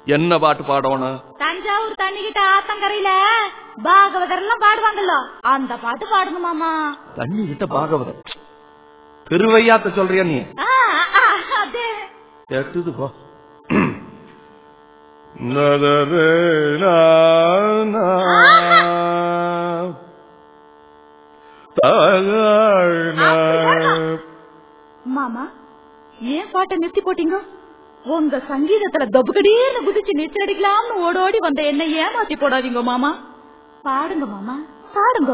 என்ன பாட்டு பாடணும் தஞ்சாவூர் தண்ணிக்கிட்ட ஆத்தங்கரையில பாகவதர் எல்லாம் பாடுவாங்கல்ல அந்த பாட்டு பாடுங்க மாமா தண்ணி கிட்ட பாகவதம் திருவையாத்த சொல்றியா நீ ஆ, ஆ, அது கேட்டுது போ மாமா ஏன் பாட்டை நிறுத்தி போட்டீங்க உங்க சங்கீதத்துல தொபுகடீர்னு குதிச்சு நீச்சல் அடிக்கலாம்னு ஓடோடி வந்த என்ன ஏமாத்தி போடாதீங்க மாமா பாடுங்க மாமா பாடுங்க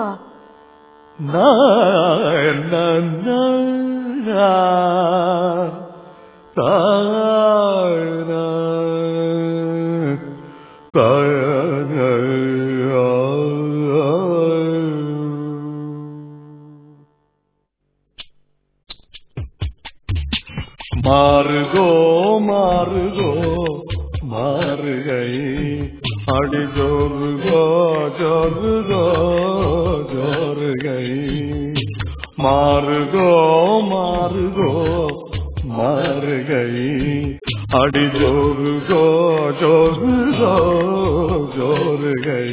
மாறுகோ மாறுகோ மாறுகை அடி ஜோருகோ ஜோருகோ ஜோருகை மாறுகோ மாறுகோ மாறுகை அடி ஜோருகோ ஜோருகோ ஜோருகை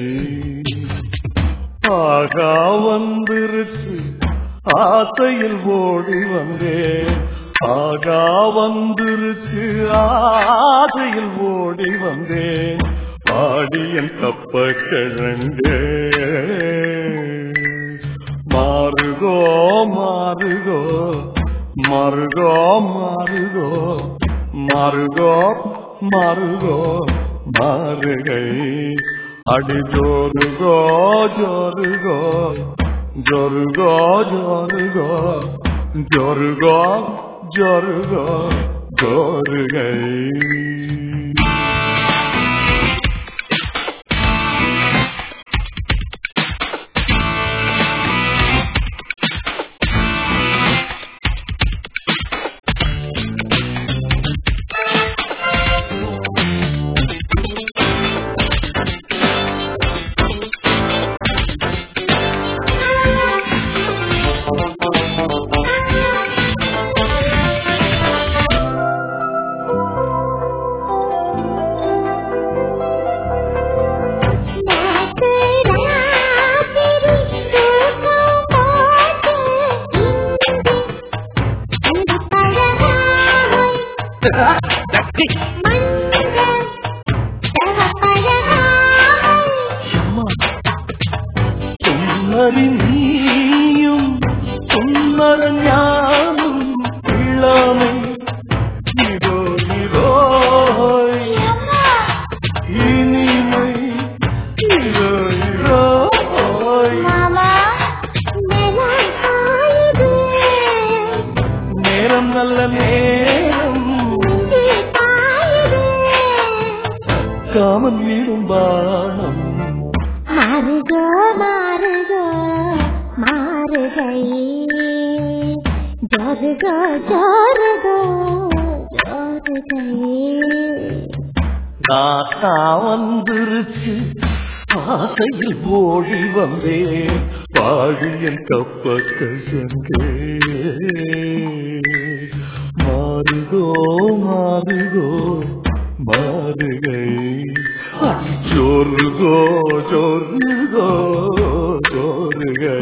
ஆகா வந்திருச்சு ஆசையில் ஓடி வந்தேன் ஆகா வந்திருச்சு ஆசையில் ஓடி வந்தேன் பாடியன் தப்ப கிழங்கே மாறுகோ மாறுகோ மாறுகோ மாறுகோ மாறுகோ மாறுகோ மாறுகை அடி ஜோருகோ ஜோருகோ ஜோருகோ ஜோருகோ ஜோருகோ ஜோருகோ ஜோருகை சும்மரி நீயும் சும்மர ஞானம் இளமை இதோ இதோ இனிமை இதோ இதோ நேரம் நல்ல நேரம் காமன் வீடும் பானம் மாறுகோ மாறுகோ மாறுகை ஜோருகோ ஜோருகோ ஜோருகை ராசா வந்துருச்சு ஆசையில் ஓடி வந்தேன் பாடியன் கப்ப கசங்கே மாறுகோ மாறுகோ மாறுகை ஜோருகோ ஜோருகோ ஜோருகை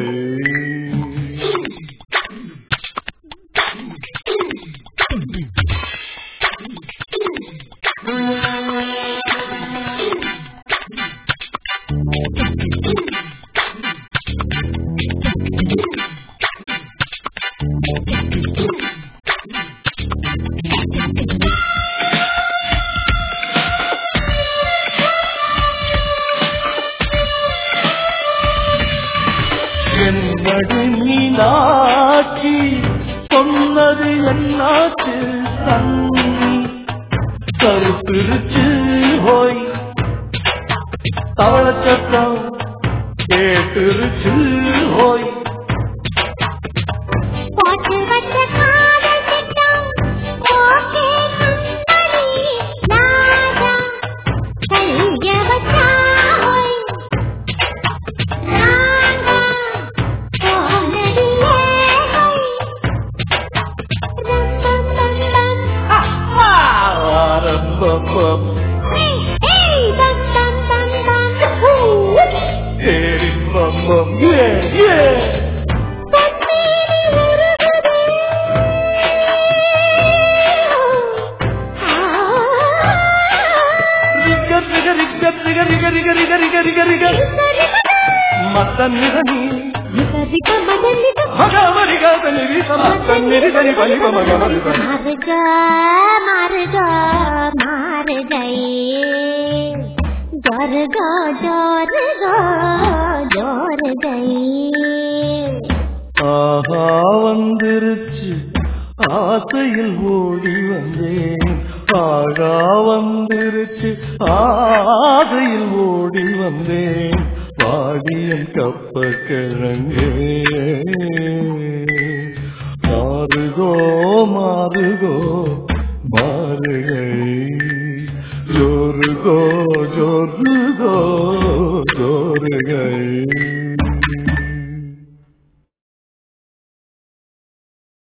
என்னடி மீனாட்சி சொன்னது என்னாச்சு தண்ணி கருப்பிருச்சு ஹோய் தவள சத்தம் கேட்டுருச்சு ஹோய் போட்டு வச்ச காதல் திட்டம் ஓகே சுந்தரி ராஜா கைய வச்சா ஹோய் ராஜா போனடியே ஹோய் ரம் ரம் ரம் ரம் ஆரம்பம் ஹே గరి గరి గరి గరి గరి మతన్నిదని నిసరిక మదనిక మగమరి గని రిస మతన్నిరి గని బలి మగమరి గని मार गा मार गा मार गए जोर गो जोर गो जोर गए ஆஹா வந்துருச்சு ஆசையில் ஓடி வந்தேன் ஆகா வந்துருச்சு ஆசையில் ஓடி வந்தேன் வாடியன் கப்ப கிழங்கே மாறுகோ மாறுகோ மாறுகை ஜோருகோ ஜோருகோ ஜோருகை